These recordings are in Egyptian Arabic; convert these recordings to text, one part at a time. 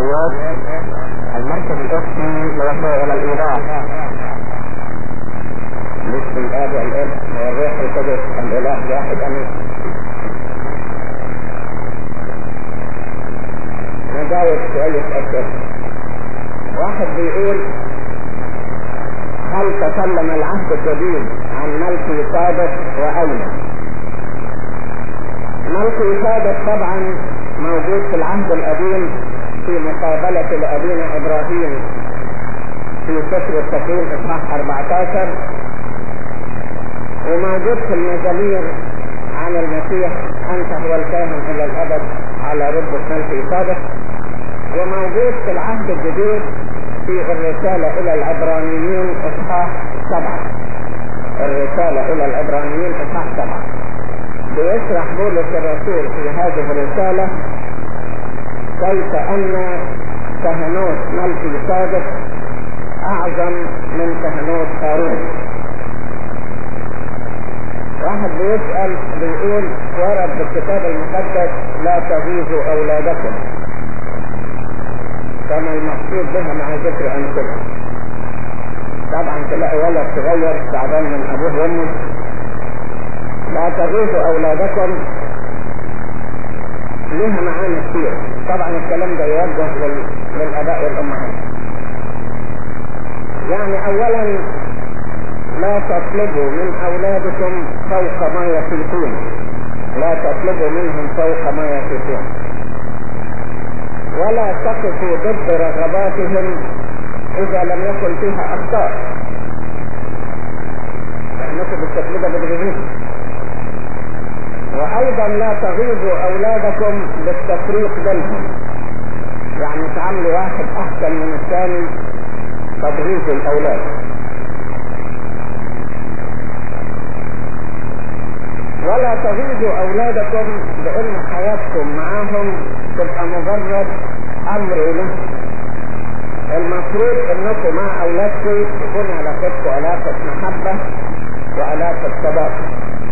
الرواد المركز الاسمي لوسائل الايضاح باسم الاب والابن والروح القدس الاله واحد امين نجاوب شوية أسئلة واحد بيقول هل تكلم العهد الجديد عن ملك صادق وأين؟ ملك صادق طبعا موجود في العهد القديم في مقابلة لأبينا إبراهيم في سفر التكوين إصحاح 14 وموجود في المزامير عن المسيح أنت هو الكاهن إلى الأبد على رتبة ملك صادق وموجود في العهد الجديد في الرسالة إلى العبرانيين إصحاح سبعة الرسالة إلى العبرانيين إصحاح سبعة بيشرح بولس الرسول في هذه الرسالة كيف أن كهنوت ملك صادق أعظم من كهنوت هارون واحد بيسأل بيقول ورد بالكتاب المقدس لا تغيظوا أولادكم كما المقصود بها مع ذكر أمثلة طبعا تلاقي ولد صغير تعبان من أبوه وأمه لا تغيظوا أولادكم لها معاني كتير طبعا الكلام ده يوجه لل... للآباء والأمهات يعني أولا لا تطلبوا من أولادكم فوق ما يطيقون لا تطلبوا منهم فوق ما يطيقون ولا تقفوا ضد رغباتهم إذا لم يكن فيها أخطاء فإنكم بالتقليد بتغيظوهم وأيضا لا تغيظوا أولادكم بالتفريق بينهم يعني تعاملوا واحد أحسن من الثاني تغيظ الأولاد ولا تغيظوا أولادكم بأن حياتكم معاهم تبقى مجرد أمر له المفروض أنكم مع أولادكم تكون علاقتكم علاقة محبة وعلاقة صداقة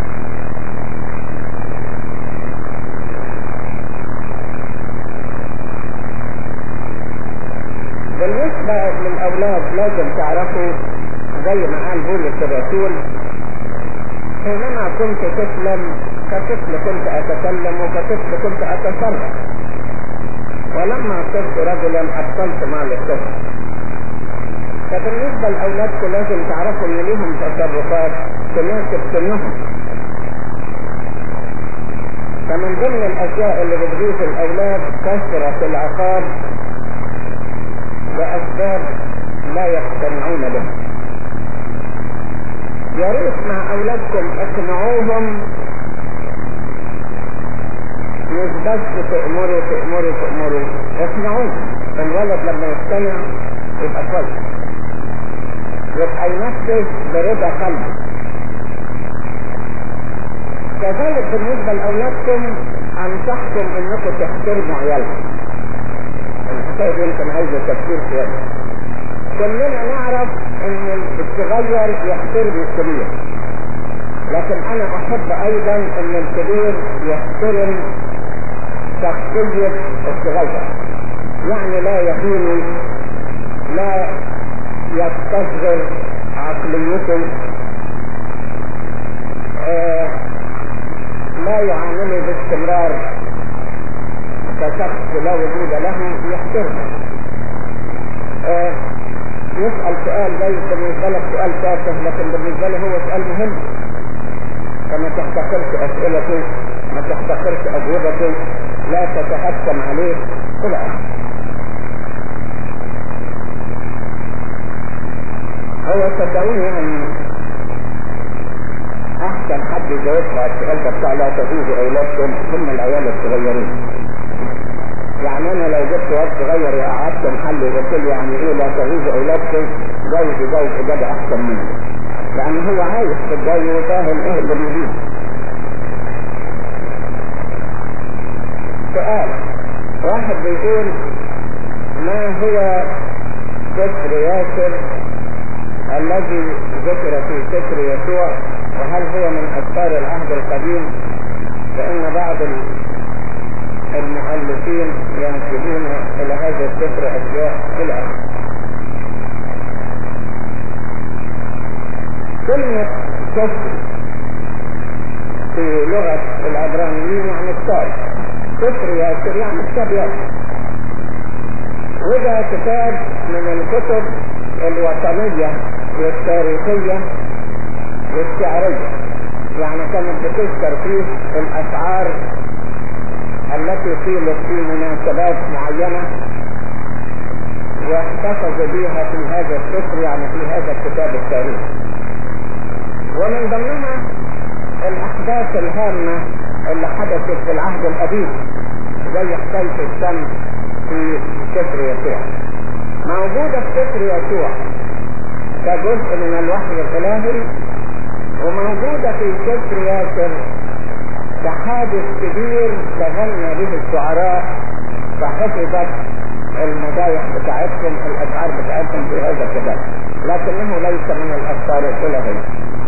بالنسبة للأولاد لازم تعرفوا زي ما قال بولس الرسول حينما كنت طفلا كطفل كنت أتكلم وكطفل كنت أتصرف ولما صرت رجلا أبطلت مال الطفل فبالنسبة لأولادكم لازم تعرفوا إن ليهم تصرفات تناسب سنهم فمن ضمن الأشياء اللي بتغيظ الأولاد كثرة العقاب لأسباب لا يقتنعون بها يا ريت مع أولادكم اقنعوهم مش بس تأمروا تأمروا تأمروا اقنعوهم الولد لما يقتنع يبقى كويس يبقى ينفذ برضا قلبه كذلك بالنسبة لأولادكم أنصحكم إنكم تحترموا عيالكم الحكاية دي يمكن عايزة تفكير شوية كلنا نعرف ان الصغير يحترم الكبير لكن انا احب ايضا ان الكبير يحترم شخصية الصغير يعني لا يهين لا يستصغر عقليته آه لا يعامله باستمرار كشخص لا وجود له يحترمه آه يسأل سؤال جاي بالنسبة لك سؤال تافه لكن بالنسبة له هو سؤال مهم فما تحتقرش أسئلته ما تحتقرش أجوبته لا تتحكم عليه إلى آخره هو صدقوني يعني أحسن حد يجاوبها على السؤال ده بتاع لا تزوجوا أولادكم هم العيال الصغيرين يعني انا لو جبت واد صغير وقعدت محل وقلت له يعني ايه لا تغيظ اولادكم جوز جوز اجابه احسن منه لان هو عايش في الجو وفاهم ايه اللي بيجيب سؤال واحد بيقول ما هو سفر ياسر الذي ذكر في سفر يسوع وهل هو من اسفار العهد القديم فان بعض المؤلفين ينسبون إلى هذا السفر أشياء إلى آخره. كلمة سفر في لغة العبرانيين يعني كتاب سفر ياسر يعني كتاب ياسر وده كتاب من الكتب الوطنية والتاريخية والشعرية يعني كانت بتذكر فيه الأشعار التي قيلت في مناسبات معينة واحتفظ بها في هذا السفر يعني في هذا الكتاب التاريخي ومن ضمنها الأحداث الهامة اللي حدثت في العهد القديم زي حكاية الشمس في سفر يسوع موجودة في سفر يسوع كجزء من الوحي الإلهي وموجودة في سفر ياسر كحادث كبير تغنى به الشعراء فحفظت المدايح بتاعتهم الأشعار بتاعتهم في هذا الكتاب لكنه ليس من الأفكار الإلهية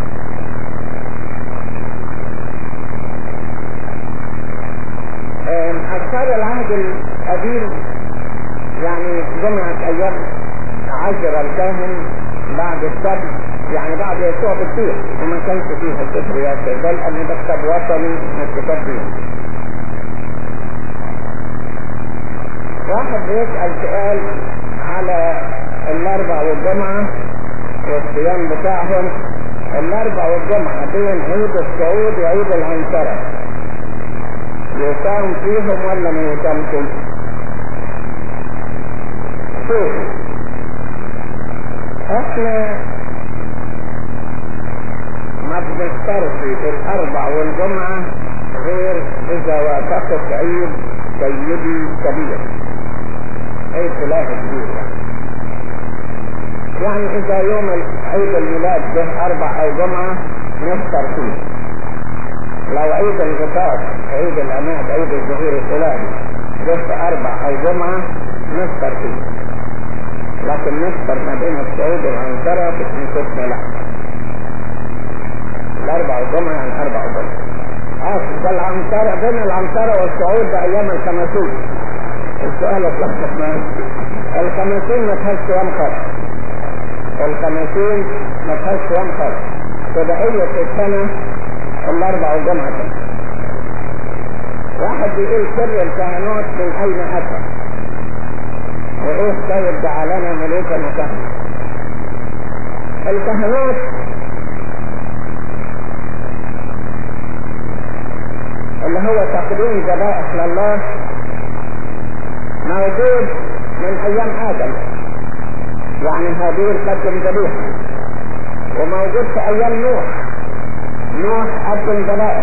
أذكار العهد القديم يعني جمعة أيام عشر الكاهن بعد السبت يعني بعد يسوع بكتير وما كانش فيها الكفر ياسر بل أن ده كتاب وطني مش كتاب دين واحد بيسأل سؤال على الأربع والجمعة والصيام بتاعهم الأربع والجمعة بين عيد الصعود وعيد العنصرة يصام فيهم ولا ما يصامش شوف احنا ما بنختارش في الاربع والجمعة غير اذا وافقت عيد سيدي كبير عيد فلاح كبير يعني اذا يوم عيد الميلاد به اربع او جمعة نفطر فيه لو عيد الغطاس عيد الأماد عيد الظهور الإلهي جزء أربع أو جمعة نفطر فيه لكن نفطر ما بين الصعود والعنصرة في نصف لا الأربع والجمعة يعني أربع وجمعة أصل ده العنصرة بين العنصرة والصعود ده أيام الخمسين السؤال اتلخبط معايا الخمسين ما فيهاش صيام خالص الخمسين ما فيهاش صيام خالص تبعية السنة الأربع والجمعة واحد بيقول سر الكهنوت من أين أتى وإيه طيب جعلنا ملوكا وكهنة الكهنوت اللي هو تقديم ذبائح لله موجود من أيام آدم يعني هابيل قدم ذبيحة وموجود في أيام نوح نوح قدم ذبائح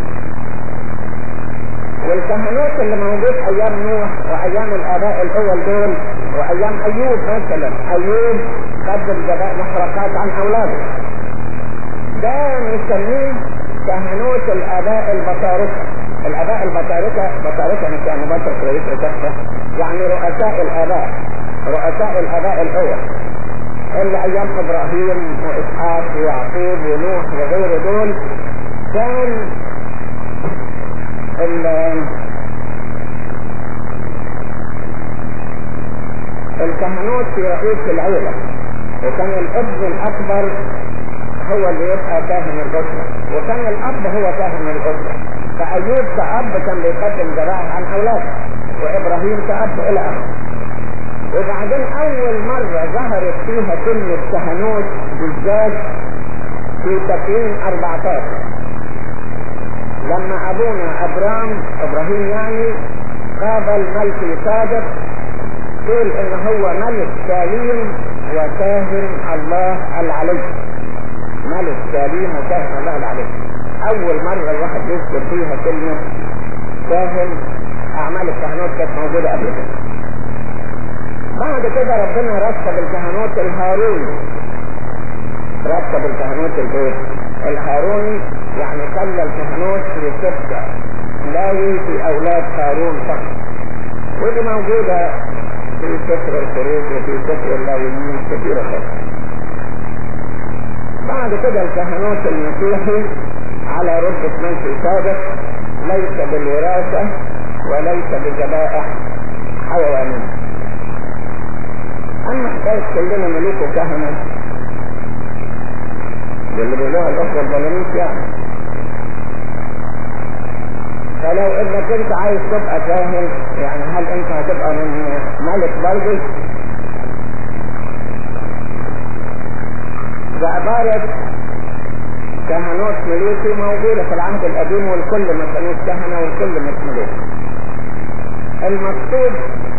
والكهنوت اللي موجود ايام نوح وايام الاباء الاول دول وايام ايوب مثلا ايوب قدم ذبائح محرقات عن اولاده ده نسميه كهنوت الاباء البطاركه الاباء البطاركه بطاركه مش يعني بطر كويسه تحته يعني رؤساء الاباء رؤساء الاباء الاول اللي ايام ابراهيم واسحاق ويعقوب ونوح وغيره دول كان الكهنوت في رئيس العيلة وكان الابن الاكبر هو اللي يبقى كاهن الاسرة وكان الاب هو كاهن الاسرة فايوب كاب كان بيقدم ذبائح عن اولاده وابراهيم كاب الى اخره وبعدين اول مرة ظهرت فيها كلمة كهنوت بالذات في تكوين 14 لما ابونا ابرام ابراهيم يعني قابل ملك صادق قيل ان هو ملك سليم وكاهن الله العلي ملك سليم وكاهن الله العلي اول مرة الواحد يذكر فيها كلمة كاهن اعمال الكهنوت كانت موجودة قبل كده بعد كده ربنا رتب الكهنوت الهاروني رتب الكهنوت الايه الهاروني يعني خلى الكهنوت في سبتة لاوي في اولاد هارون فقط ودي موجودة في سفر الخروج وفي سفر اللاويين كثيرة خالص بعد كده الكهنوت المسيحي على رتبة ملك صادق ليس بالوراثة وليس بذبائح حيوانية أما حكاية كلنا ملوك وكهنة واللي بيقولوها الأخوة البلانيس يعني فلو انك انت عايز تبقى فاهم يعني هل انت هتبقى من ملك برضه بعبارة كهنوت ملوكي موجودة في العهد القديم والكل ما كانوش كهنة والكل مش ملوك المقصود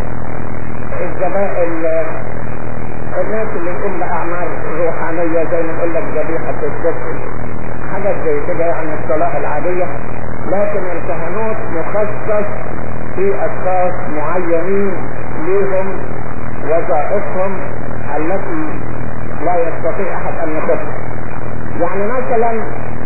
الزبائن الناس اللي يقوم بأعمال روحانية زي ما يقول لك ذبيحة الصبح حاجات زي كده يعني الصلاة العادية لكن الكهنوت مخصص في أشخاص معينين لهم وظائفهم التي لا يستطيع أحد أن يخص يعني مثلا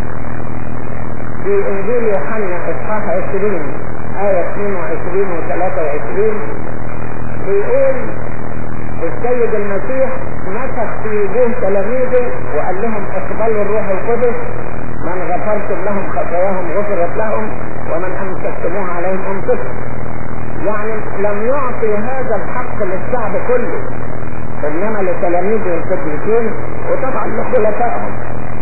في إنجيل يوحنا إصحاح 20 آية 22 و 23 بيقول السيد المسيح مسح في وجوه تلاميذه وقال لهم اقبلوا الروح القدس من غفرتم لهم خطاياهم غفرت لهم ومن امسكتموها عليهم امسكوا يعني لم يعطي هذا الحق للشعب كله انما لتلاميذه القديسين وطبعا لخلفائهم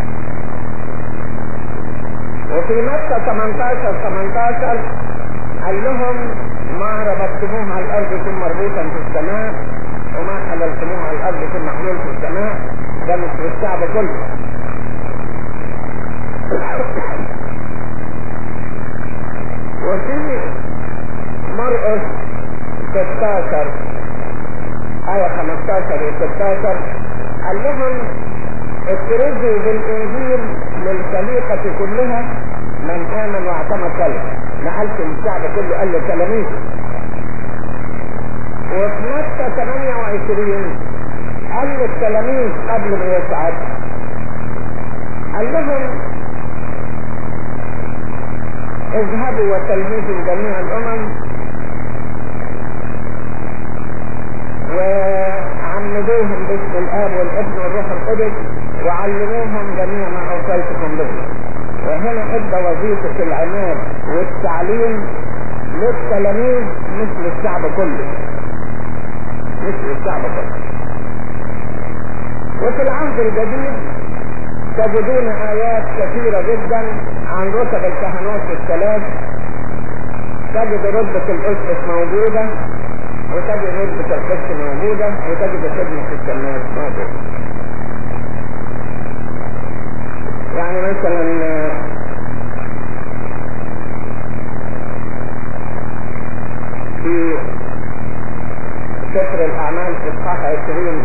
وفي متى 18 18 قال لهم ما ربطتموه على الارض ثم مربوطا في السماء وما حللتموه على الارض ثم محلول في السماء ده مش للشعب كله وفي مرقس 16 آية 15 و 16 قال لهم اخرجوا بالإنجيل للخليقة كلها من آمن واعتمد صلى ما قالش الشعب كله قال للتلاميذ وفي متى 28 قال للتلاميذ قبل ما يصعد قال لهم اذهبوا وتلميذوا جميع الامم وعمدوهم باسم الاب والابن والروح القدس وعلموهم جميع ما اوصيتكم به وهنا ادى وظيفة العماد والتعليم للتلاميذ مثل الشعب كله مثل الشعب كله وفي العهد الجديد تجدون آيات كثيرة جدا عن رتب الكهنوت الثلاث تجد رتبة الأسقف موجودة وتجد رتبة القس موجودة وتجد خدمة الكناس موجودة يعني مثلا في سفر الأعمال في إصحاح 20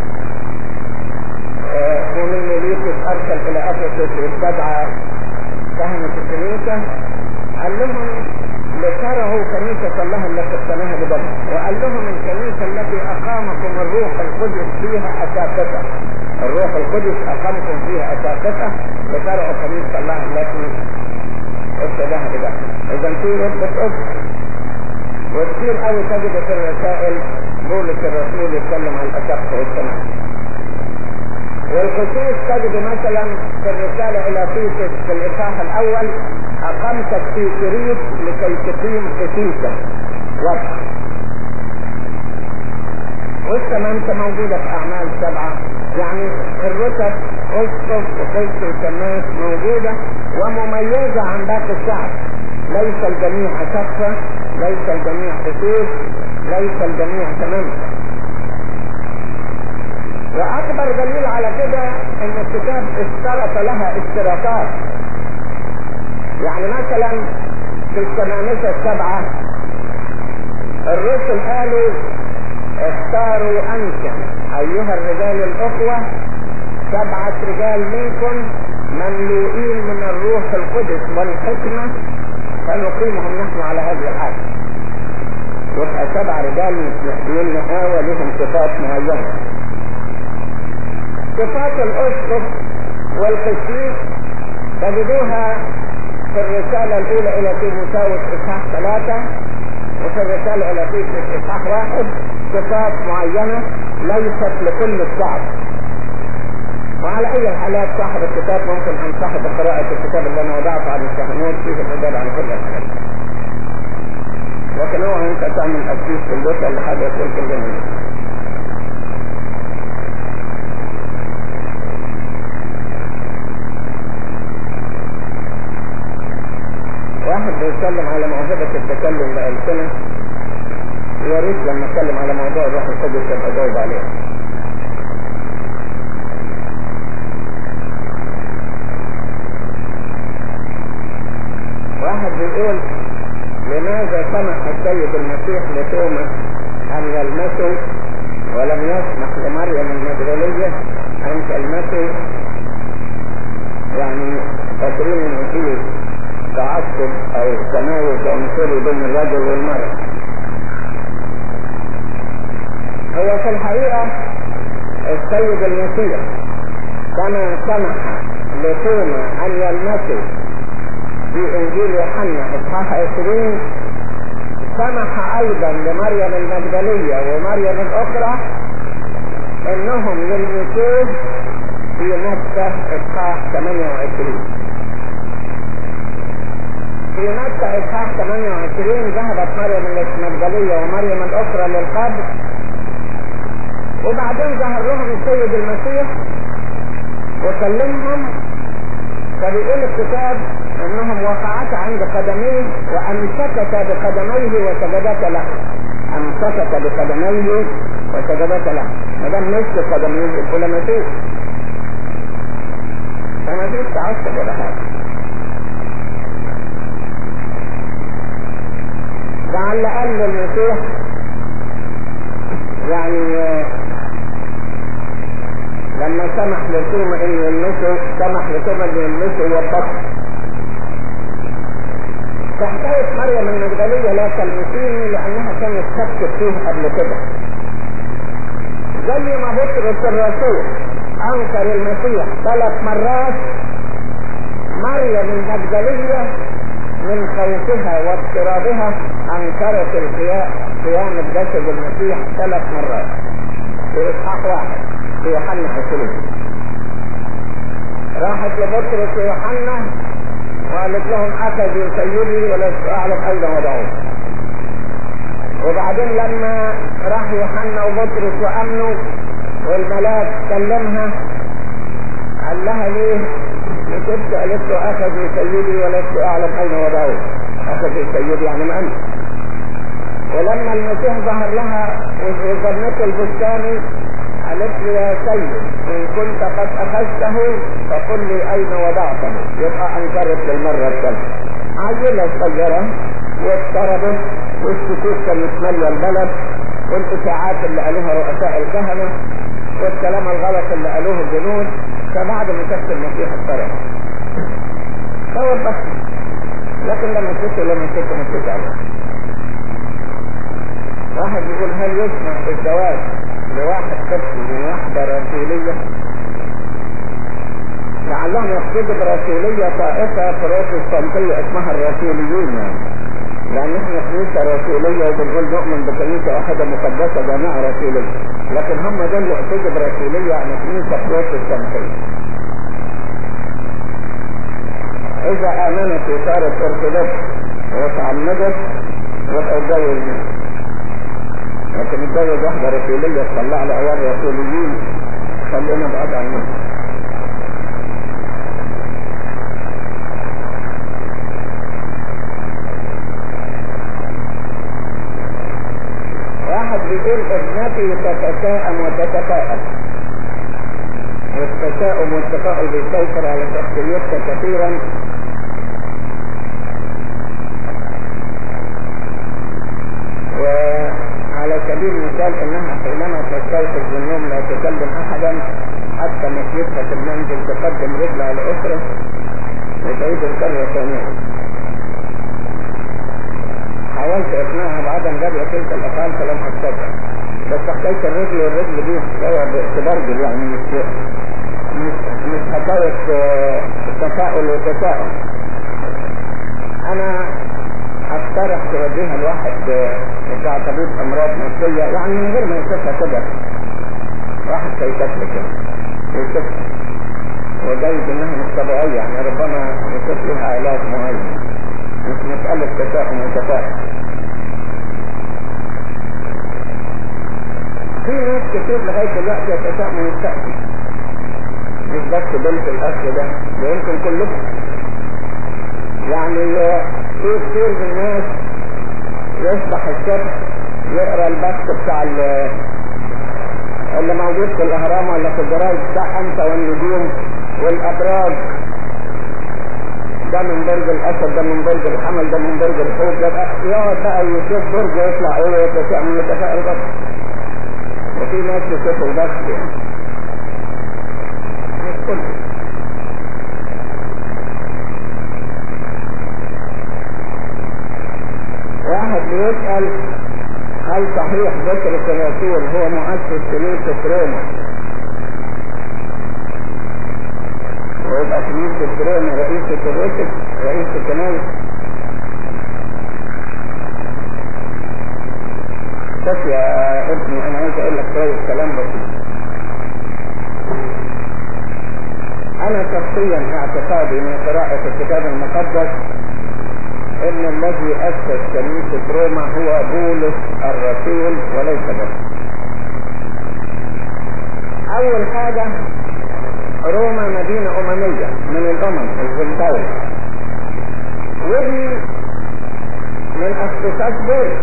ومن مليكس أرسل إلى أفسس واستدعى كهنة الكنيسة قال لهم لترعوا كنيسة الله التي اقتناها بدم وقال لهم الكنيسة التي أقامكم الروح القدس فيها أساقطة الروح القدس أقامكم فيها أساقطة لترعوا كنيسة الله التي ابتداها بدم إذا في رتبة أخرى وكثير قوي تجد في الرسائل بولس الرسول يتكلم عن الأساقطة والسماء والخصوص تجد مثلا في الرسالة إلى تيتس في الإصحاح الأول أقمتك في كريت لكي تقيم قسيسا وضع والسمامسة موجودة في أعمال سبعة يعني الرتب أسقف وقس وسماس موجودة ومميزة عن باقي الشعب ليس الجميع أسقفة ليس الجميع خصوص ليس الجميع سمامسة واكبر دليل على كده ان الكتاب اشترط لها اشتراطات يعني مثلا في الشمامسة السبعة الرسل قالوا اختاروا انتم ايها الرجال الاخوة سبعة رجال منكم مملوئين من الروح القدس والحكمة فنقيمهم نحن على هذه الحالة يبقى سبع رجال مسيحيين نقاوة لهم صفات معينة صفات الاسقف والقسيس تجدوها في الرسالة الأولى إلى تيموثاوس إصحاح ثلاثة وفي الرسالة إلى تيتوس إصحاح واحد صفات معينة ليست لكل الشعب وعلى أي الحالات صاحب الكتاب ممكن أنصحه بقراءة الكتاب اللي أنا وضعته عن الكهنوت فيه الإجابة عن كل الحاجات لكن هو انت تعمل اسيس في البيت ولا حاجه تقول في الجنة واحد بيتكلم على موهبة التكلم بألسنة يا ريت لما اتكلم على موضوع الروح القدس ابقى اجاوب عليه واحد بيقول لماذا سمح السيد المسيح لتوما ان يلمسه ولم يسمح لمريم المجدلية ان تلمسه يعني فاكرين ان فيه تعصب او تناوب عنصري بين الرجل والمرأة هو في الحقيقة السيد المسيح كما سمح لتوما ان يلمسه في انجيل يوحنا اصحاح 20 سمح ايضا لمريم المجدلية ومريم الاخرى انهم يلمسوه في متى اصحاح 28 في متى اصحاح 28 ذهبت مريم المجدلية ومريم الاخرى للقبر وبعدين ظهر لهم السيد المسيح وكلمهم فبيقول الكتاب انهم وقعتا عند قدميه وامسكتا بقدميه وسجدتا له امسكتا بقدميه وسجدتا له ما دام مسك قدميه يبقوا لمسوه فما فيش تعصب ولا حاجه لعل قال المسيح يعني لما سمح لتوما ان يلمسه سمح لتوما ان يلمسه وبطل فحكاية مريم المجدلية لا تلمسيني لانها كانت تكتب فيه قبل كده زي ما بطرس الرسول انكر المسيح ثلاث مرات مريم المجدلية من خوفها واضطرابها انكرت القيام قيام جسد المسيح ثلاث مرات في اصحاح واحد في يوحنا حسين راحت لبطرس ويوحنا وقالت لهم اخذوا سيدي ولست اعلم اين وضعوه وبعدين لما راح يوحنا وبطرس وامنوا والملاك كلمها قال لها ليه كنت قالت له اخذوا سيدي ولست اعلم اين وضعوه اخذوا سيدي يعني ما انت ولما المسيح ظهر لها وظنته البستاني قالت له يا سيد ان كنت قد اخذته فقل لي اين وضعته يبقى انكرت للمرة الثالثة عجلة صغيرة واضطربت والسكوت كانت مالية البلد والاشاعات اللي قالوها رؤساء الكهنة والكلام الغلط اللي قالوه الجنود فبعد ما شفت المسيح اضطرب هو بس لكن لما شفت لما شفت ما شفت عليه واحد يقول هل يسمح الزواج لواحد طفل من واحدة رسولية لعلهم يقصدوا برسولية طائفة بروتستانتية اسمها الرسوليين يعني لان احنا كنيسة رسولية وبنقول نؤمن بكنيسة واحدة مقدسة جامعة رسولية لكن هم دول يقصدوا برسولية يعني كنيسة بروتستانتية اذا امنت وصارت ارثوذكس وتعمدت وتتجوز لكن اتجوز واحدة رسولية تطلع لي عيال رسوليين خلينا بعد عنهم واحد بيقول ابنتي تتشائم وتتفائل والتشاؤم والتفاؤل بيسيطر على شخصيتها كثيرا وعلى سبيل المثال انها حينما تستيقظ من النوم لا تكلم احدا حتى مشيتها في المنزل تقدم رجلها لاسره وتعيد الكرة ثانية حاولت اقناعها بعدم جبر تلك الافعال فلم استطع بس حكاية الرجل والرجل دي حكاية باعتبار يعني مش مش مش حكاية تفاؤل وتساؤل انا اقترح توديها الواحد بتاع طبيب امراض نفسية يعني من غير ما يشوفها كده واحد سيكتب كده يشوف وجايز انها مش طبيعية يعني ربما يشوف لها علاج معين مش مسألة تشاؤم وتفاؤل كتير لغاية دلوقتي يتساءلوا يستأذن مش بس بنت الأخ ده ده يمكن كلكم يعني في كتير من الناس يصبح الصبح يقرا البث بتاع اللي موجود في الاهرام ولا في الجرايد بتاع انت والنجوم والابراج ده من برج الاسد ده من برج الحمل ده من برج الحوت ده يقعد بقى يشوف برج يطلع ايه ويتفائل يتفائل بس وفي ناس بتشوفوا بس يعني مش كله واحد بيسأل هل صحيح ذكر الرسول هو مؤسس كنيسة روما ويبقى كنيسة روما رئيسة الرسل رئيس الكنائس بس يا ابني انا عايز اقول لك شوية كلام بسيط انا شخصيا اعتقادي من قراءة الكتاب المقدس ان الذي اسس كنيسة روما هو بولس الرسول وليس بس اول حاجة روما مدينة اممية من الامم الزنطاوي ودي من اختصاص بولس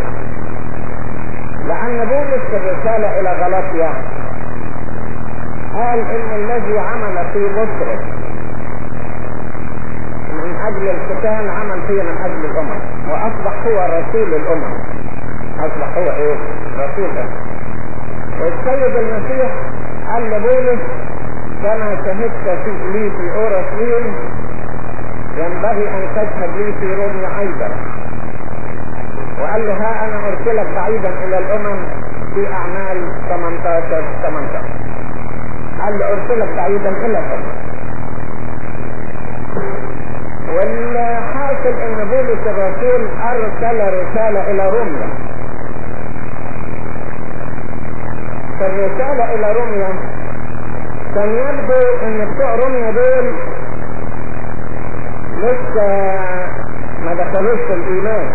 لان بولس في الرسالة الى غلاطيا قال ان الذي عمل في مصر من اجل الختان عمل فيه من اجل الامم واصبح هو رسول الامم اصبح هو ايه رسول الامم والسيد المسيح قال لبولس كما شهدت في لي في اورشليم ينبغي ان تشهد لي في روميا ايضا وقال له ها انا ارسلك بعيدا الى الامم في اعمال 18 18 قال له ارسلك بعيدا الى الامم والحاصل ان بولس الرسول ارسل رسالة الى روميا فالرسالة الى روميا كان يبدو ان بتوع روميا دول لسه ما دخلوش في الايمان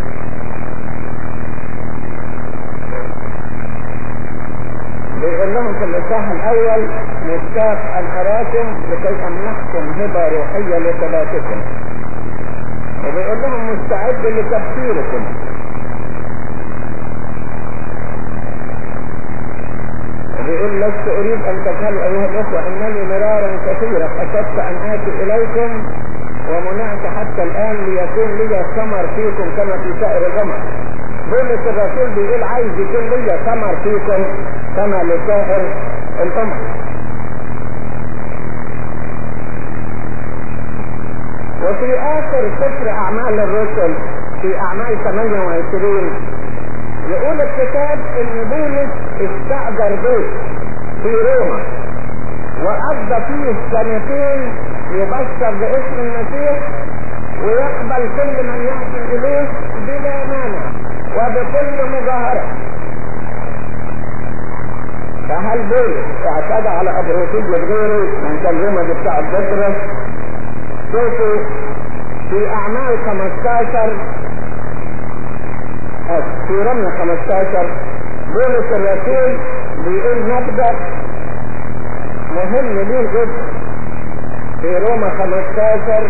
بيقول لهم في الاصحاح الاول مشتاق ان اراكم لكي امنحكم هبه روحيه لثلاثكم وبيقول لهم مستعد لتبشيركم وبيقول لست اريد ان تفعلوا ايها الاخوه انني مرارا كثيرا اخذت ان اتي اليكم ومنعت حتى الان ليكون لي ثمر فيكم كما في سائر الامم بولس الرسول بيقول عايز يكون لي ثمر فيكم كما لسائر الامم وفي اخر سفر اعمال الرسل في اعمال 28 يقول الكتاب ان بولس استأجر بيت في روما وقضى فيه سنتين يبشر باسم المسيح ويقبل كل من يأتي اليه بلا مانع وبكل مجاهرة فهل بولس اعتدى على ابروتيد غيره من كان روما دي بتاع بطرس شوفوا في اعمال 15 في رمي 15 بولس الرسول بيقول مبدأ مهم ليه جدا في روما 15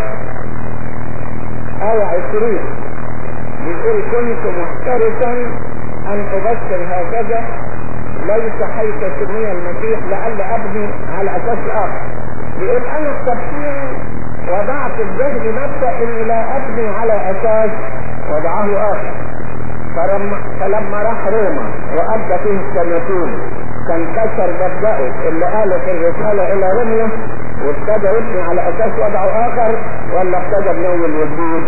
آية 20 بيقول كنت محترسا أن أبشر هكذا ليس حيث سمي المسيح لعل أبني على أساس آخر بيقول أنا التبشير وضعت في ذهني مبدأ إني لا أبني على أساس وضعه آخر فلما, فلما راح روما وأبدى فيه السنتين كان كسر مبدأه اللي قاله في الرسالة إلى روميا وابتدى يبني على أساس وضعه آخر ولا ابتدى بنول الوجود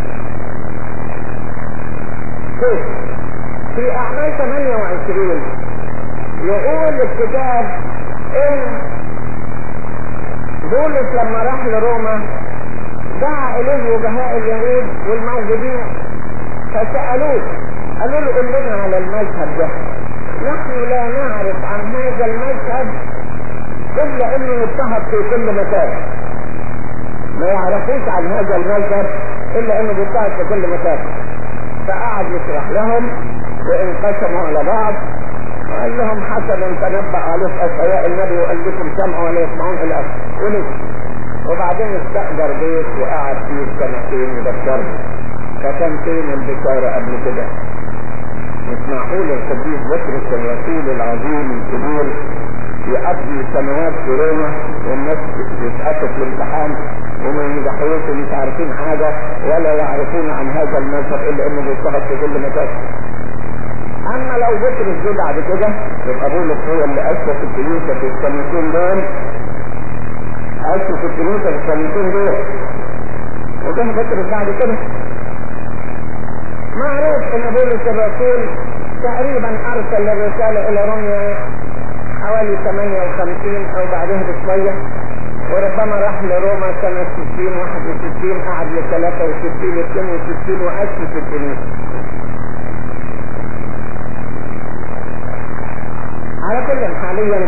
شوف في أعمال 28 يقول الكتاب إن بولس لما راح لروما دعا إليه وجهاء اليهود والموجودين فسألوه قالوا له قل لنا على المذهب ده نحن لا نعرف عن هذا المذهب إلا إنه يضطهد في كل مكان ما يعرفوش عن هذا المذهب إلا إنه بيضطهد في كل مكان فقعد يشرح لهم وانقسموا على بعض وقال لهم حسنا تنبأ عليه أشياء النبي وقال لكم سمعوا ولا يسمعون إلى آخره وبعدين استأجر بيت وقعد فيه سنتين وبشره فكان فين البشارة قبل كده مش معقول القديس بطرس الرسول العظيم الكبير يقضي سنوات في روما والناس يسقطوا في الامتحان وما ينجحوش ومش عارفين حاجة ولا يعرفون عن هذا المذهب الا انه بيشتغل في كل مكان اما لو بطرس جه بعد كده يبقى بولس هو اللي اسس الكنيسة في السنتين دول اسس الكنيسة في السنتين دول وجه بطرس بعد كده معروف ان بولس الرسول تقريبا ارسل الرسالة الى روميا حوالي 58 او بعدها بشوية وربما راح لروما سنة 60 61 قعد ل 63 62 واسس الكنيسة على كل حاليا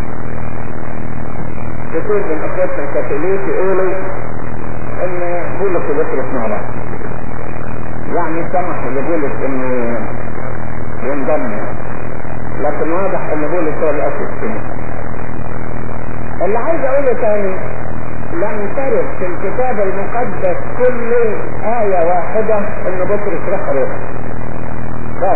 كتير من اخواتنا الكاثوليك يقولوا ان بولس وبطرس مع بعض يعني سمح لبولس انه ينضم لكن واضح ان بولس هو الاسس فيه اللي عايز اقوله تاني لم ترد في الكتاب المقدس كله آية واحدة ان بطرس راح روما بس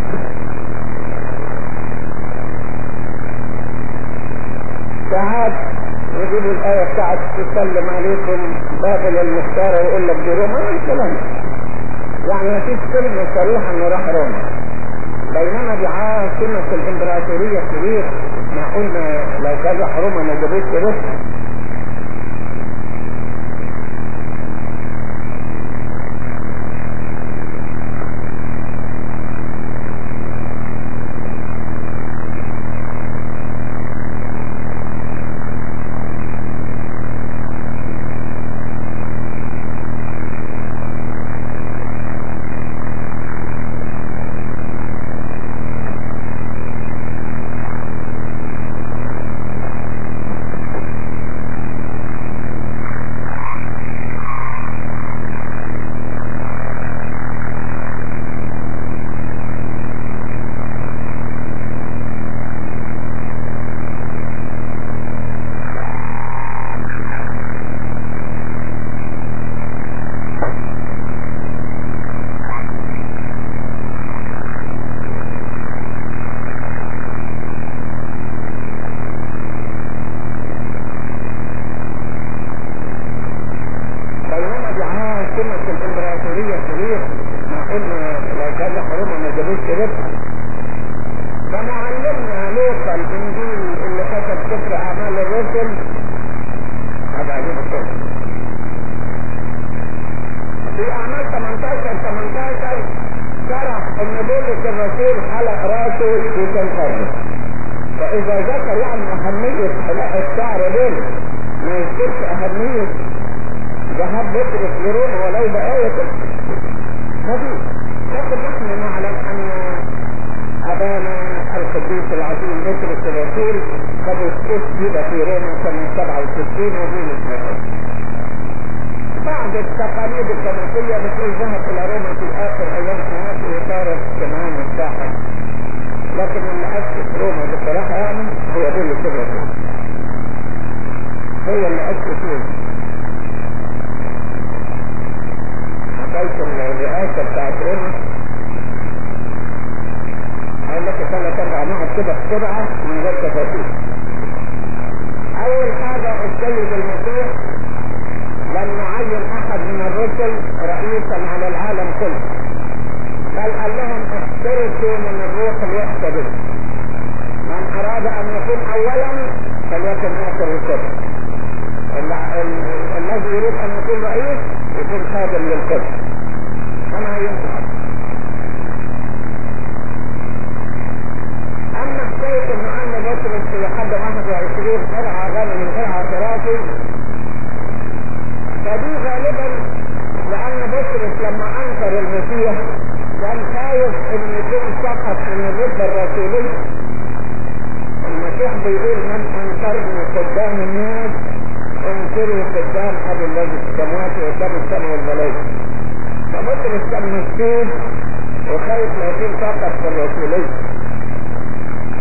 ساعات يجيبوا الآية بتاعت تسلم عليكم بابل المختارة ويقول لك دي روما الكلام يعني ما فيش كلمة صريحة انه راح روما بينما دي عاصمة الامبراطورية الكبير ما قلنا لو كان راح روما ما جابوش كده بينما دي عاصمة الامبراطورية الكبير ما قلنا لو كان راح روما ما جابوش كده فمعلمنا لوقا الانجيل اللي كتب سفر اعمال الرسل هذا عجيب الصوت في اعمال 18 18 شرح ان بولس الرسول حلق راسه في تنقرض فاذا ذكر يعني اهمية حلاق الشعر دول ما يذكرش اهمية ذهب بطرس لروما ولو بآية هذه لكن نحن نعلم أن أبانا القديس العظيم بطرس الرسول قد استشهد في روما سنة 67 وبولس الرسول بعض التقاليد الكنسية بتقول ذهب إلى روما في آخر أيام حياته وصارت كمان الساحة لكن اللي أسس روما بصراحة يعني هو بولس الرسول هو اللي أسس روما حكاية الرئاسة بتاعت روما قال لك ثلاث اربع نقط كده بسرعة من غير تفاصيل أول حاجة السيد المسيح لم يعين أحد من الرسل رئيسا على العالم كله بل قال لهم احترسوا من الروح الوحدة به من أراد أن يكون أولا فليكن آخر الكل الذي يريد أن يكون رئيس يكون خادم للكل كما ينفع أما حكاية إن أن بطرس في حد 21 قرعة غنى من قرعة ثلاثة فدي غالبا لأن بطرس لما أنكر المسيح كان خايف إن يكون سقط من الرتبة الرسولية المسيح بيقول من أنكرني قدام الناس انكروا قدام ابي الذي في السماوات وقدام السماء والملائكه فبطرس كان مسكين وخايف لا يكون فقط في الرسوليه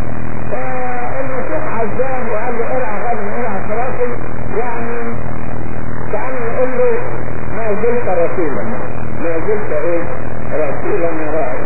قلت ايه رسولا راعي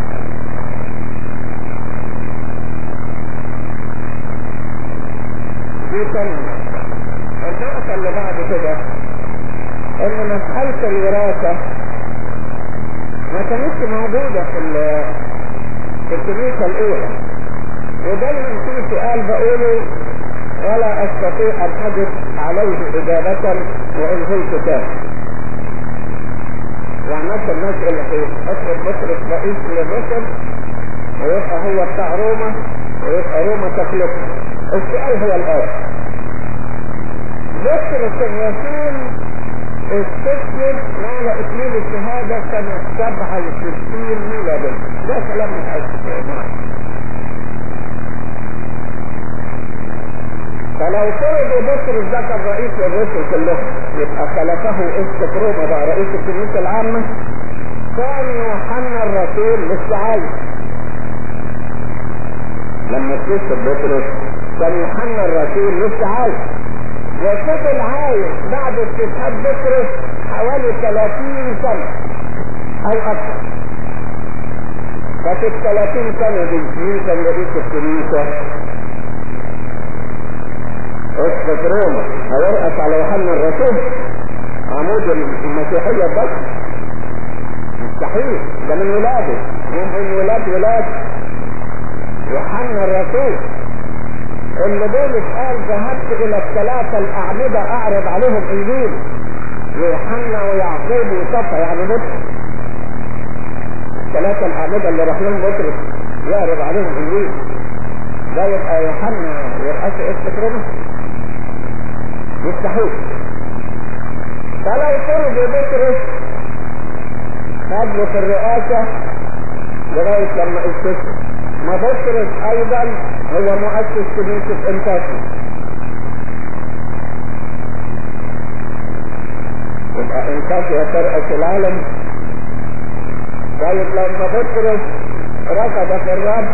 دي كلمة النقطة اللي بعد كده ان مسألة الوراثة ما كانتش موجودة في في الكنيسة الأولى ودايما في سؤال بقوله ولا أستطيع أن أجد عليه إجابة وإن قلت كان يعني مثلا الناس اللي في افرض بطرس رئيس للرسل ويبقى هو بتاع روما ويبقى روما تخلصه السؤال هو الآن بطرس الرسول استثمر مال اكليل الشهادة سنة سبعة وستين ميلادي ده كلام متأسف فلو فرض بطرس ذكر رئيس الرسل كلهم يبقى خلفه اسقف روما بقى رئيس الكنيسة العامة كان يوحنا الرسول لسه عايش لما تكتب بطرس كان يوحنا الرسول لسه عايش وفضل عايش بعد استشهاد بطرس حوالي 30 سنة او اكثر ففي ال 30 سنة دي مين كان رئيس الكنيسة؟ اسقف روما هيرقص على يوحنا الرسول عمود المسيحية بس مستحيل ده من ولاده من ولاد ولاد يوحنا الرسول اللي بولس قال ذهبت الى الثلاثة الاعمدة اعرض عليهم انجيل يوحنا ويعقوب وصفا يعني بطرس الثلاثة الاعمدة اللي راح لهم بطرس يعرض عليهم انجيل ده يبقى يوحنا يرأس اسم روما مستحيل فلو فرض بطرس خد في الرئاسة لغاية لما استشهد ما بطرس ايضا هو مؤسس كنيسة انتاكي يبقى انتاكي ترأس العالم طيب لما بطرس ركض في الرب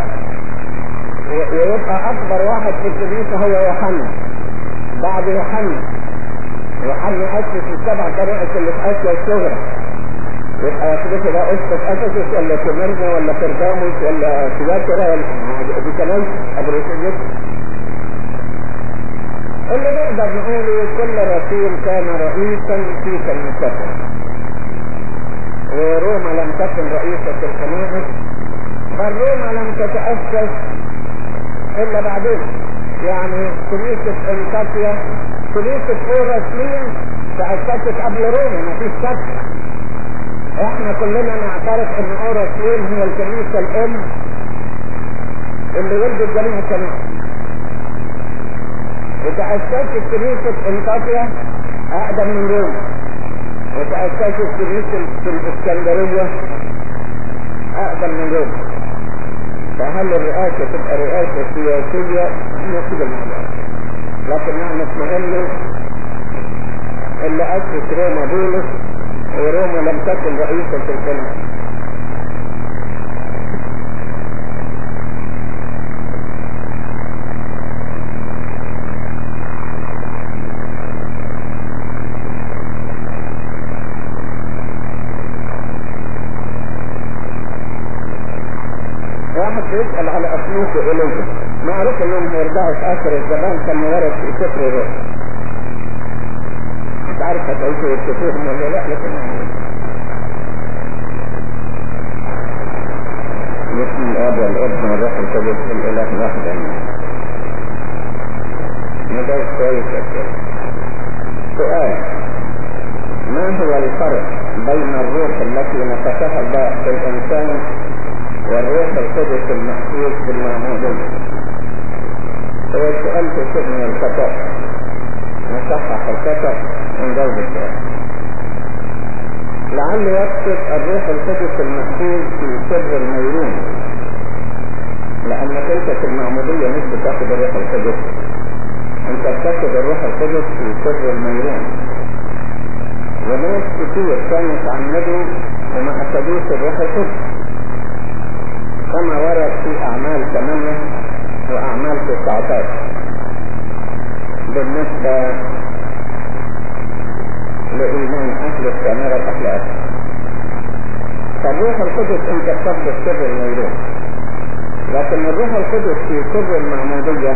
ويبقى اكبر واحد في الكنيسة هو يوحنا بعد يوحنا يوحنا اسس السبع كنائس اللي في اسيا الصغرى يبقى يخلص ده اسقف افسس ولا سمرنا ولا فرجاموس ولا سياترا ولا دي كمان ابريسيوس اللي نقدر نقوله كل رسول كان رئيسا في كنيسته وروما لم تكن رئيسة الكنائس بل روما لم تتأسس إلا بعدين يعني كنيسة انطاكيا كنيسة اوراسلين تأسست قبل روما ما فيش شك احنا كلنا نعترف ان اوراسلين هي الكنيسة الام اللي ولدت جميع الكنائس وتأسست كنيسة انطاكيا اقدم من روما وتأسست كنيسة الاسكندرية اقدم من روما فهل الرئاسة تبقى رئاسة سياسية هي كده الموضوع لكن نحن نتمنى اللي أسس روما بولس وروما لم تكن رئيسة الكلمة واحد بيسأل على أسلوب إليه معروف انهم هيرجعوا في آخر الزمان كما ورد في سفر الروح مش عارف هتعيشوا يكتفوهم ولا لا لكن بسم الاب والابن والروح القدس الاله واحد امين مجال كويس كده سؤال ما هو الفرق بين الروح التي نفخها الله في الانسان والروح القدس المحفوظ بالمعمودية هو السؤال في سجن الخطأ نصحح الخطأ ونجاوب السؤال لعل يقصد الروح القدس المحفوظ في سر الميرون لأنك أنت في المعمودية مش بتاخد الروح القدس أنت بتاخد الروح القدس في سر الميرون وناس كتير كانوا يتعمدوا وما أخدوش الروح القدس كما ورد في أعمال 8 وأعمال 19 بالنسبة لإيمان أهل السمارة الأخلاق فالروح القدس انت بتاخد سر الموضوع لكن الروح القدس في سر المعمودية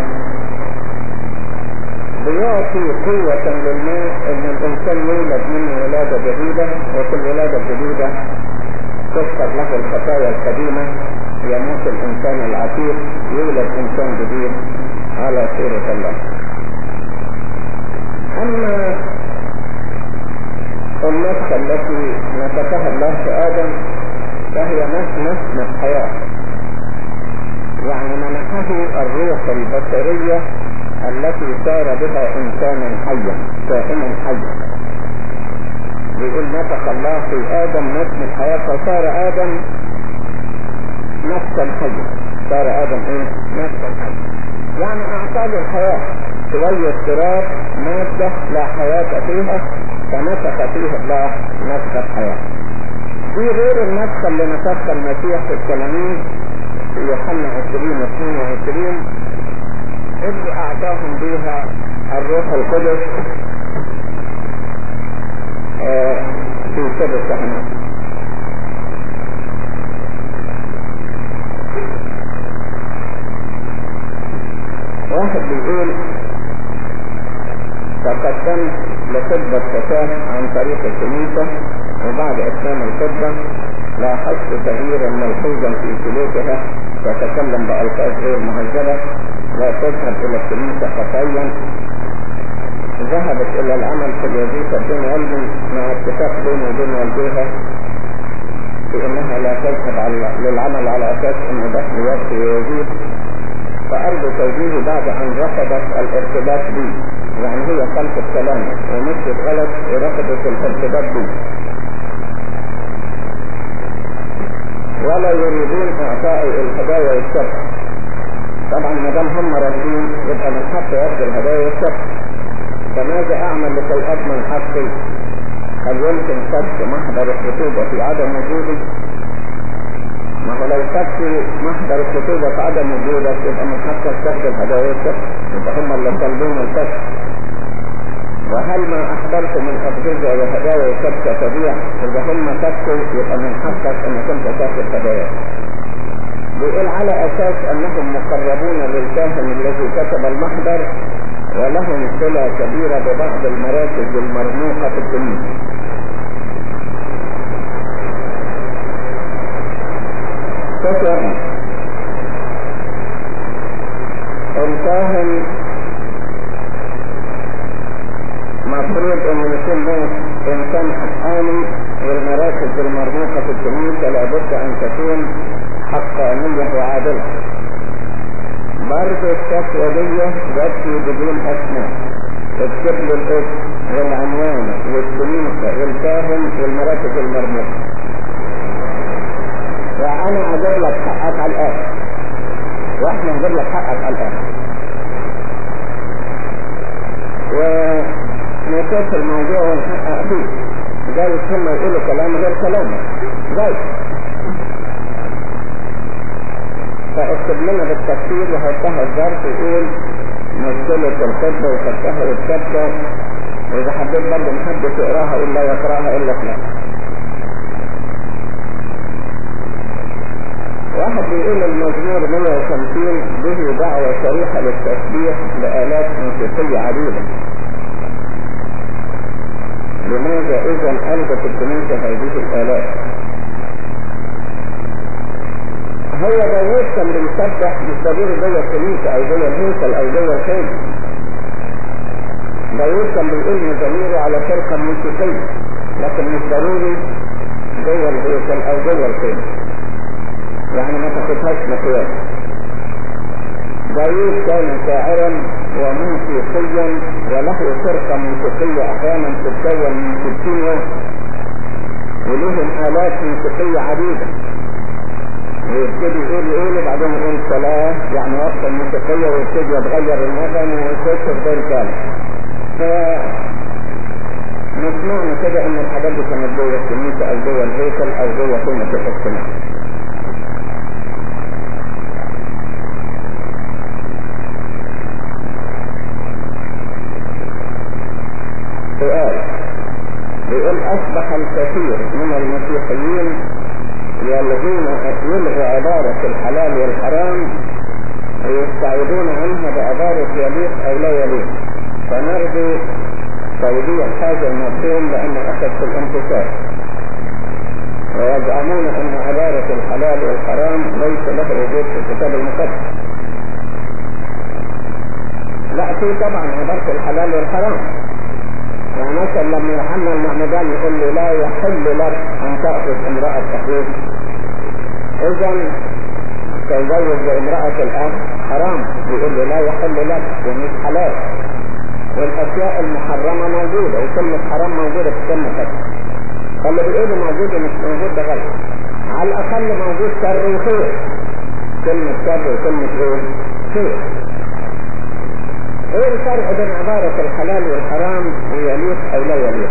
بيعطي قوة للناس ان الانسان يولد منه ولادة جديدة وفي الولادة الجديدة تغفر له الخطايا القديمة يموت الانسان العتيق يولد انسان جديد على صورة الله اما النفس التي نفخها الله في ادم فهي نفس الحياة يعني منحه الروح البشرية التي سار بها انسانا حيا كائنا حيا بيقول نفخ الله في ادم نفس الحياة فصار ادم نفسا حيا صار ادم ايه نفسا حيا يعني اعطاه الحياة شوية تراب مادة لا حياة فيها فنفخ فيه الله نفخ الحياة في غير النفخ اللي نفخ المسيح في التلاميذ في يوحنا 20 22 اللي اعطاهم بها الروح القدس آه، في سر الكهنوت واحد بيقول تقدمت لخطبة فتاة عن طريق الكنيسة وبعد اتمام الخطبة لاحظت تغييرا ملحوظا في سلوكها تتكلم بألفاظ غير مهذبة لا تذهب إلى الكنيسة خطيا ذهبت إلى العمل في الوظيفة دون علم مع اتفاق بينه وبين والديها في أنها لا تذهب للعمل على أساس أن دخل وقت ووظيفة فأرجو توجيهي بعد أن رفضت الارتباط بي يعني هي خلف الكلام ومشيت غلط ورفضت الارتباط بي ولا يريدون اعطائي الهدايا والشكر طبعا ما دام هم راضيين يبقى من حق ياخذ الهدايا والشكر فماذا اعمل لكي اضمن حقي هل يمكن فك محضر الخطوبة في عدم وجودي ما هو لو فك محضر الخطوبة في عدم وجودك يبقى من حقك تاخذ الهدايا والشكر يبقى هم اللي طالبين الفك وهل ما احضرت من اجهزة وهدايا وشبكة تبيع اذا هم فكوا يبقى من حقك انك انت تاخذ هدايا بيقول على اساس انهم مقربون للكاهن الذي كتب المحضر ولهم صلة كبيرة ببعض المراكز المرموقة في الكنيسة فكر الكاهن مفروض ان يكون له انسان حقاني والمراكز المرموقة في الكنيسة لابد ان تكون حقانية وعادلة برضه الشكوى دي جت بدون اسماء اكتب لي الاسم والعنوان والكنيسة والكاهن والمراكز المرموقة وانا اجيب لك حقك على الاخر واحنا نجيب لك حقك على الاخر ونشوف الموضوع ونحقق فيه جايز هم يقولوا كلام غير كلامي جايز فاكتب لنا بالتفصيل وحطها الظرف ويقول مشكلة الخطبة وخطها والكتبة وإذا حبيت برضه محدش يقراها إلا يقراها إلا فلان واحد بيقول المزمور 150 به دعوة صريحة للتسبيح لآلات موسيقية عديدة لماذا إذا ألغت الكنيسة هذه الآلات؟ هو داوود كان بيسبح مش ضروري جوه الكنيسة أو جوه الهيكل أو جوه الخيمة داوود كان بيقول مزاميره على فرقة موسيقية لكن مش ضروري جوه الهيكل أو جوه الخيمة يعني ما تاخدهاش مقياس داوود كان شاعرا وموسيقيا وله فرقة موسيقية احيانا تتكون من 60 يوم ولهم آلات موسيقية عديدة ويبتدي يقول يقول وبعدين يقول صلاة يعني وقت الموسيقية ويبتدي يتغير النغم ويخش في دور ثالث ف مش معنى كده ان الحاجات دي كانت جوه الكنيسة او جوه الهيكل او جوه قيمة الاجتماع سؤال بيقول اصبح الكثير من المسيحيين يلغون يلغوا عبارة الحلال والحرام ويستعيدون عنها بعبارة يليق أو لا يليق فنرجو توضيح هذا المفهوم لأنه أخذ في الانتصار ويزعمون أن عبارة الحلال والحرام ليس له وجود في الكتاب المقدس لا في طبعا عبارة الحلال والحرام يعني مثلا لما يوحنا المعمدان يقول له لا يحل لك أن تأخذ امرأة أخوك إذا تزوج بامرأة الأخ حرام يقول له لا يحل لك ومش حلال والأشياء المحرمة موجودة وكلمة حرام موجودة في كلمة فتح فاللي بيقولوا موجود ومش موجود ده غلط على الأقل موجود شر وخير كلمة شر وكلمة ايه؟ خير ايه الفرق بين عبارة الحلال والحرام ويليق او لا يليق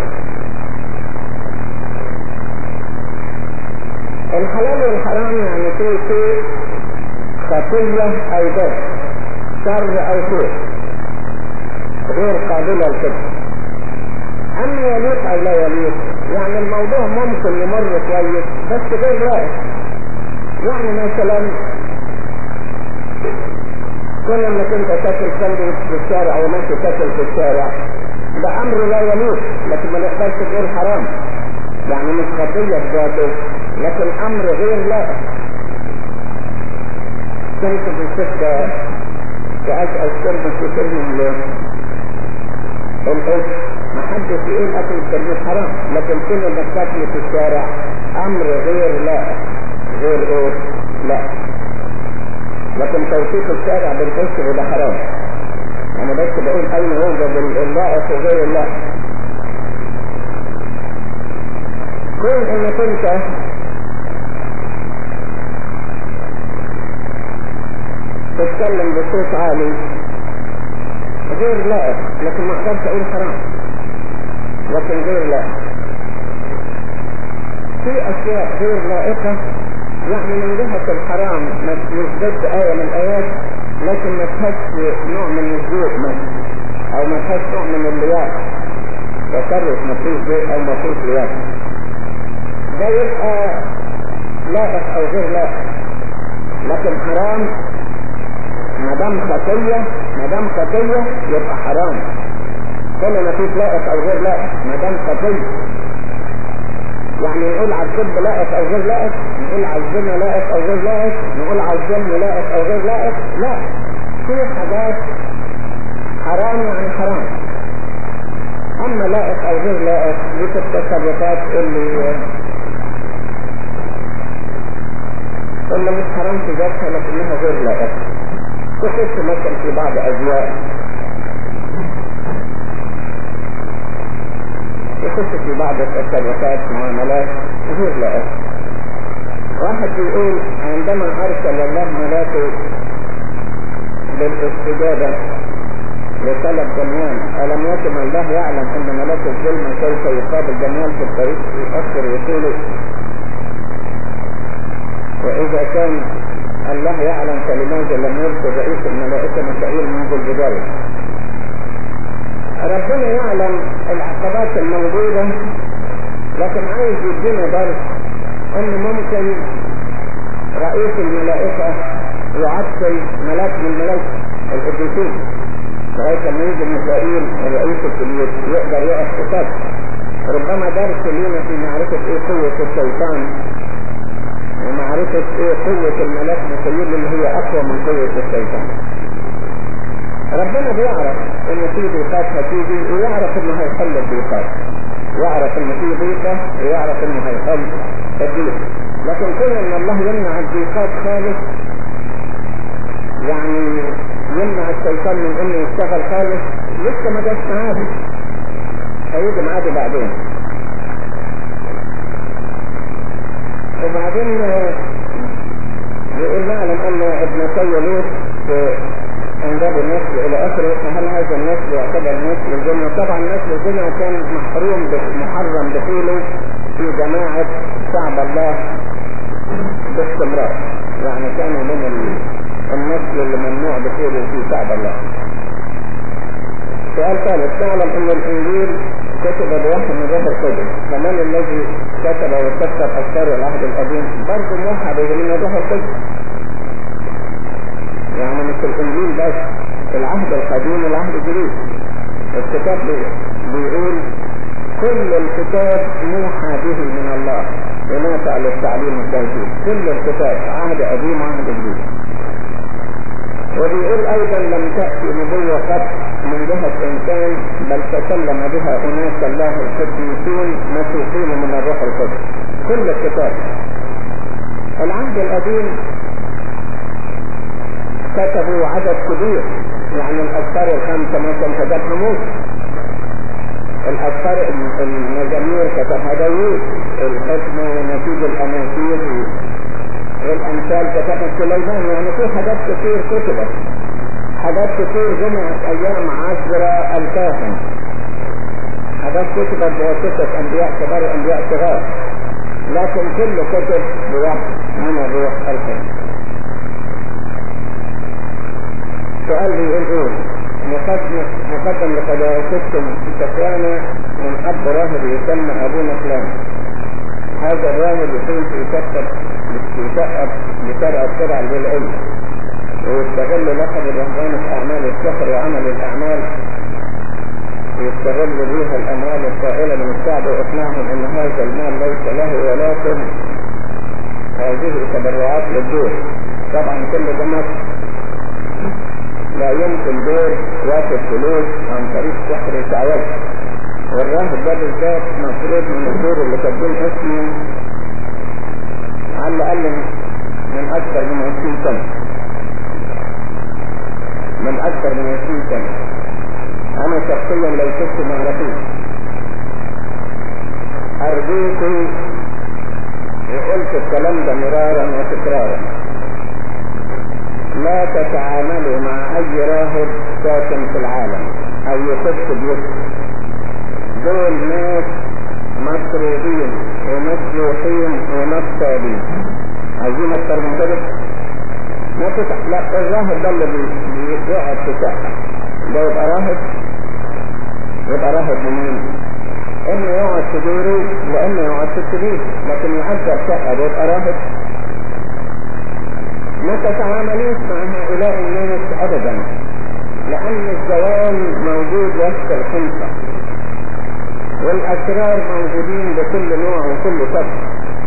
الحلال والحرام يعني في شيء خطية او بر شر او خير غير قابلة للفكر اما يليق او لا يليق يعني الموضوع ممكن يمر كويس بس غير رائع يعني مثلا كل انك انت تاكل سندوتش في الشارع او ماشي تاكل في الشارع ده امر لا يليق لكن ما نقدرش تقول حرام يعني مش خطية بذاته لكن امر غير لائق كنت في السكة كأسأل كلمة في كلمة الأس ما حدش يقول اكل التربية حرام لكن كل انك تاكل في الشارع امر غير لائق غير ايه لا لكن توثيق الشارع بالفسق ده حرام انا بس بقول اين يوجد اللائق وغير اللائق كون انك انت تتكلم بصوت عالي غير لائق لكن ما اقدرش اقول حرام لكن غير لائق في اشياء غير لائقة يعني من جهة الحرام مش ضد آية من الآيات لكن ما فيهاش نوع من الذوق مثلا أو ما فيهاش نوع من اللياقة تصرف ما فيش ذوق أو ما فيش لياقة ده يبقى لائق أو غير لائق لكن حرام ما دام خطية ما دام خطية يبقى حرام كل ما فيش لائق أو غير لائق ما دام خطية يعني نقول على الكذب لائق او غير لائق نقول على الزنا لائق او غير لائق نقول على الظلم لائق او غير لائق لا في حاجات حرام يعني حرام اما لائق او غير لائق دي في التصرفات اللي اللي مش حرام في ذاتها لكنها غير لائقة تخص مثلا في بعض ازواج يخش في بعض التصرفات معاملات غير لائقة واحد بيقول عندما ارسل الله ملاكه بالاستجابة لطلب جميال ألم يكن الله يعلم أن ملاك الظلم سوف يقابل جميال في الطريق يؤثر وصوله وإذا كان الله يعلم فلماذا لم يرسل رئيس الملائكة ميكائيل منذ البداية ربنا يعلم العقبات الموجودة لكن عايز يدينا درس ان ممكن رئيس الملائكة يعطل ملاك من الملائكة القديسين لغاية لما يجي ميكائيل رئيس الكبير يقدر يقف قصاد ربما درس لينا في معرفة ايه قوة الشيطان ومعرفة ايه قوة الملاك ميكائيل اللي هي اقوى من قوة الشيطان ربنا بيعرف ان في ضيقات هتيجي ويعرف انه هيحل الضيقات يعرف ان في ضيقة ويعرف انه هيحل الضيق لكن كون ان الله يمنع الضيقات خالص يعني يمنع الشيطان من انه يشتغل خالص لسه ما جاش معادي هيجي معادي بعدين وبعدين يقول نعلم ان ابنتي لوط انجاب النسل الى اخره فهل هذا النسل يعتبر نسل الجنة طبعا نسل الجنة كان محروم محرم دخوله في جماعة شعب الله باستمرار يعني كانوا من النسل اللي ممنوع دخوله في شعب الله سؤال ثالث تعلم ان الانجيل كتب بوحي من روح القدس كمان الذي كتب وكتب أفكار العهد القديم برضه موحى به من روح القدس يعني مش الإنجيل بس العهد القديم والعهد الجديد الكتاب بيقول كل الكتاب موحى به من الله ونافع للتعليم التوحيد كل الكتاب عهد قديم وعهد جديد وبيقول ايضا لم تأتي نبوة قط من جهة انسان بل تكلم بها اناس الله القديسين مسيحين من الروح القدس كل الكتاب العهد القديم كتبوا عدد كبير يعني الأذكار الخمسة مثلا كتبها موسى الأذكار المزامير كتبها داوود الحكمة ونتيج الأناشيد والأمثال كتبها سليمان يعني في حاجات كتير كتبت حاجات كتير جمعت أيام عزرا الكاهن حاجات كتبت بواسطة أنبياء كبار وأنبياء صغار لكن كل كتب بوحي من الروح القدس سؤال بيقول ايه مقدم مقدم لقداستكم تكوانا من اب راهب يسمى ابونا فلان هذا الراهب يكون في يكتب يكتب بشرع الشرع بالعلم ويستغل لقب الرهبان في اعمال السحر وعمل الاعمال ويستغل بها الاموال الطائلة من الشعب واقناعهم ان هذا المال ليس له ولكن هذه تبرعات للدور طبعا كل ده مصر لا يمكن دور ياخد فلوس عن طريق سحر تعوض والراهب ده بالذات مفروض من الدور اللي كاتبين اسمه على الاقل من اكثر من 20 سنه من اكثر من 20 سنه انا شخصيا لو شفت معرفيش ارجوكم وقلت الكلام ده مرارا وتكرارا لا تتعاملوا مع اي راهب ساكن في العالم او يخش بيوتكم دول ناس مطرودين ومسلوحين ونصابين عايزين اكتر من كده ما تتع... لا الراهب ده اللي بيقعد في ساحة ده يبقى راهب يبقى راهب منين اما يقعد في دوره واما يقعد في السبيل لكن يعذب شقة يبقى راهب ما تتعاملوش مع هؤلاء الناس ابدا لان الزوال موجود وسط الخلفة والاسرار موجودين بكل نوع وكل شكل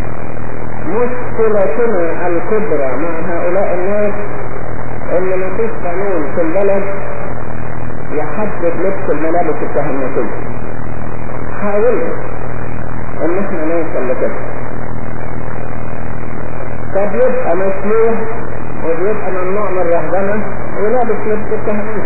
مشكلتنا الكبرى مع هؤلاء الناس ان ما فيش قانون في البلد يحدد لبس الملابس الكهنوتية حاولنا ان احنا نوصل لكده فبيبقى مسلوح وبيبقى ممنوع من الرهبنة ولابس لبس الكهنوت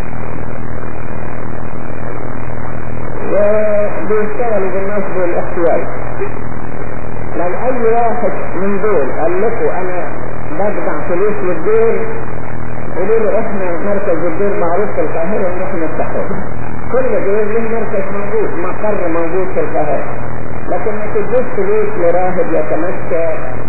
وبيشتغلوا بالناس بالاحتياج لو اي واحد من دول قال لكم انا بدفع فلوس للدول قولوا له احنا مركز الدول معروف في القاهرة ان احنا نفتحه كل دول له مركز موجود مقر موجود في القاهرة لكن ما تدوش فلوس لراهب يتمشى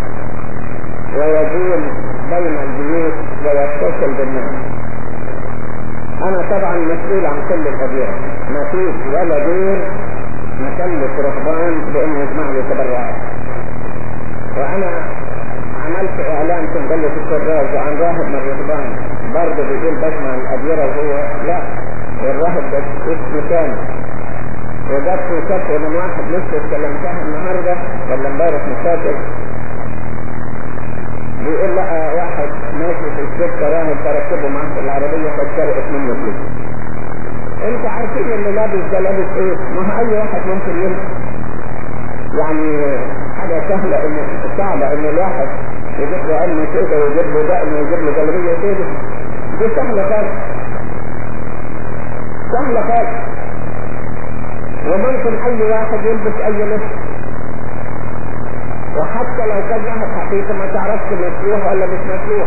ويزول بين البيوت ويتصل بالناس انا طبعا مسؤول عن كل القضية ما فيش ولا دور مكلف رهبان بانه يجمع لي تبرعات وانا عملت اعلان في مجلة الكراز عن راهب من الرهبان برضه بيقول بجمع الاديرة وهو لا الراهب ده اسمه ثاني وجات في شكوى من واحد لسه اتكلمتها النهارده ولا امبارح مسافر بيقول لا واحد ماشي في السكة راهب تركبه معاه في العربية فاتسرقت منه فلوس انت عارفين اللي لابس ده لابس ايه ما هو اي واحد ممكن يلبس يعني حاجة سهلة ان صعبة ان الواحد يجيب له علم كده ويجيب له دقن ويجيب له جلبية كده دي سهلة خالص سهلة خالص وممكن اي واحد يلبس اي لبس وحتى لو كان واحد حقيقة ما تعرفش مسلوح ولا مش مسلوح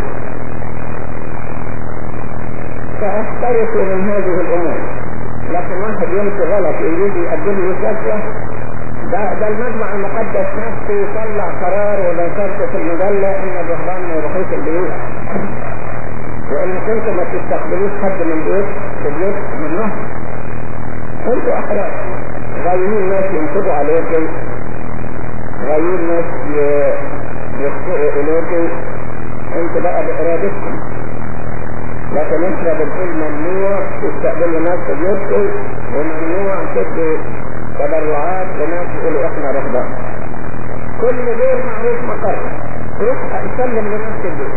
فاحترسوا من هذه الامور لكن واحد يمشي غلط يريد يقدم لي فتوى ده, ده المجمع المقدس نفسه يطلع قرار ونشرته في المجلة ان الرهبان ما يروحوش البيوت وان كنتم ما تستقبلوش حد من بيوت في بيوت منهم انتوا احرار غيرين ناس ينصبوا عليك غيرين ناس يخطئوا إليك انت بقى بإرادتكم لكن انت بتقول ممنوع تستقبلوا ناس في بيوتكم وممنوع تدي تبرعات لناس يقولوا احنا رهبان كل دول معروف مقر روح اسلم لنفس البيت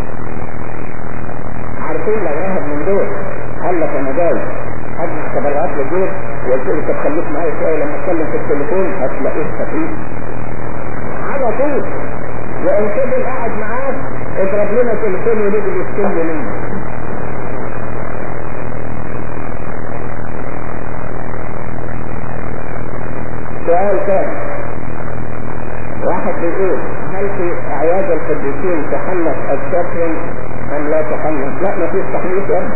عارفين لو واحد من دول قال لك انا جاي اجمع تبرعات للبيت وقلت له طب خليك معايا شويه لما اتكلم في التليفون هتلاقيه خفيف على طول وان فضل قاعد معاك اضرب لنا تليفون ونيجي نستلم منه سؤال ثاني واحد بيقول هل في اعياد القديسين تحنث الشكر ام لا تحنث؟ لا ما فيش تحنيث يا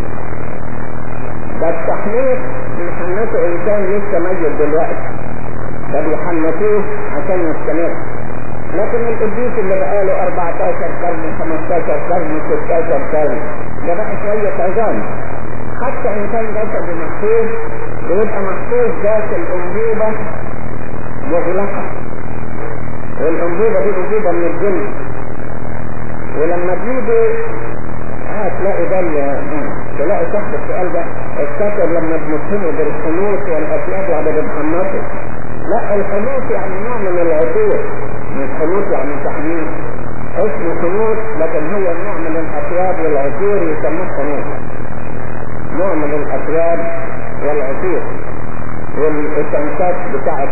ده التحنيث بيحنثه انسان لسه ميت دلوقتي ده بيحنثوه عشان يستمر لكن القديس اللي بقاله 14 قرن 15 قرن 16 قرن ده بقى شوية عظام حتى ان كان جسد محفوظ بيبقى محفوظ ذات الانبوبة مغلقة والانبوبة دي انبوبة من الجن ولما تيجي هتلاقي ده تلاقي تحت السؤال ده السكر لما بنتهمه بالخنوط والاسياد وعلى بنحنطه لا الخنوط يعني نوع من العطور مش خنوط يعني تحميل اسمه خنوط لكن هو نوع من الاسياد والعطور يسموه خنوط نوع من الاسياد والعطور والشمسات بتاعت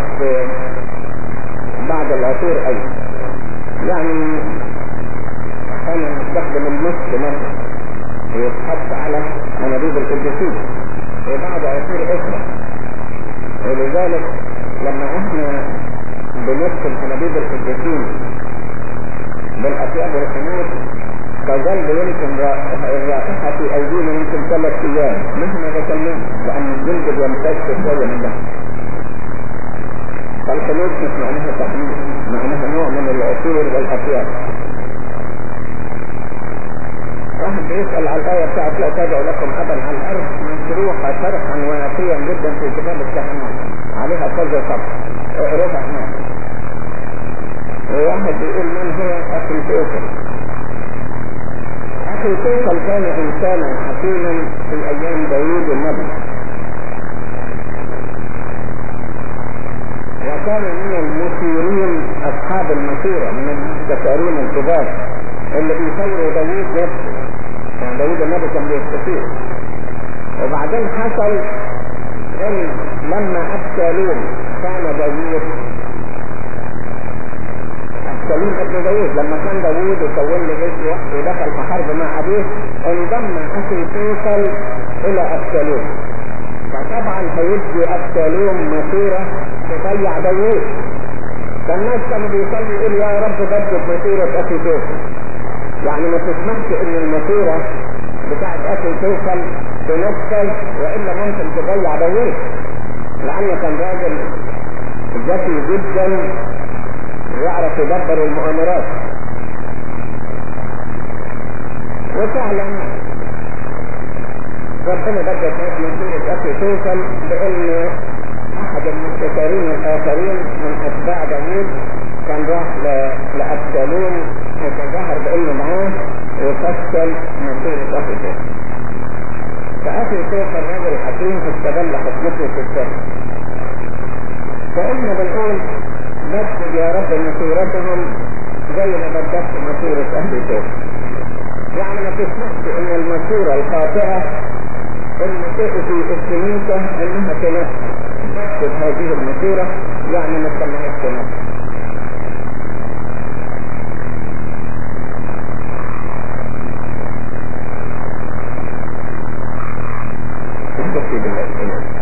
بعض العطور ايضا يعني احيانا نستخدم المسك مثلا ويتحط على منابيب القديسين وبعض عصور اخرى ولذلك لما احنا بنكتب منابيب القديسين بالاطياب والخمور تظل يمكن الرائحة في ايدينا يمكن ثلاث ايام مهما غسلناه لان الجلد بيمتد شوية من ده فالخلوط مش معناها تحميل معناها نوع من العصور والاطياب واحد بيسأل على الآية بتاعت لا تدعوا لكم أبا على الأرض مشروحة شرحا وافيا جدا في كتاب الكهنوت عليها كذا صفحة اقرأها هناك وواحد بيقول من هو أخي فيصل أخي فيصل كان إنسانا حكيما في أيام داوود النبي وكان من المثيرين أصحاب المسيرة من المستشارين الكبار اللي بيصوروا داوود نفسه يعني داوود النبي كان بيستطيع وبعدين حصل ان لما ابشالوم كان داوود ابشالوم ابن داوود لما كان داوود وكون له جيش وحده ودخل في حرب مع ابيه انضم اخي فيصل الى ابشالوم فطبعا هيدي ابشالوم مسيره تضيع داوود فالناس كانوا بيصلوا يقول يا رب بدد مسيره اخي فيصل يعني ما تسمحش ان المسيرة بتاعت اكل توصل تنفذ والا ممكن تضيع داوود لانه كان راجل ذكي جدا ويعرف يدبر المؤامرات وفعلا ربنا بدأ في مسيرة اكل توصل بان احد المستشارين الاخرين من اتباع داوود كان راح لأبسالوم وتظاهر بأنه معاه وفشل مسيرة أخي سيف فأخي سيف الرجل الحكيم استغل حكمته في السر فإحنا بنقول بدد يا رب مسيرتهم زي ما بددت مسيرة أهل سيف يعني ما تسمحش إن المسيرة الخاطئة اللي تأتي في الكنيسة إنها تنفذ تنفذ هذه المسيرة يعني ما تسمحش تنفذ تكفي بالأسئلة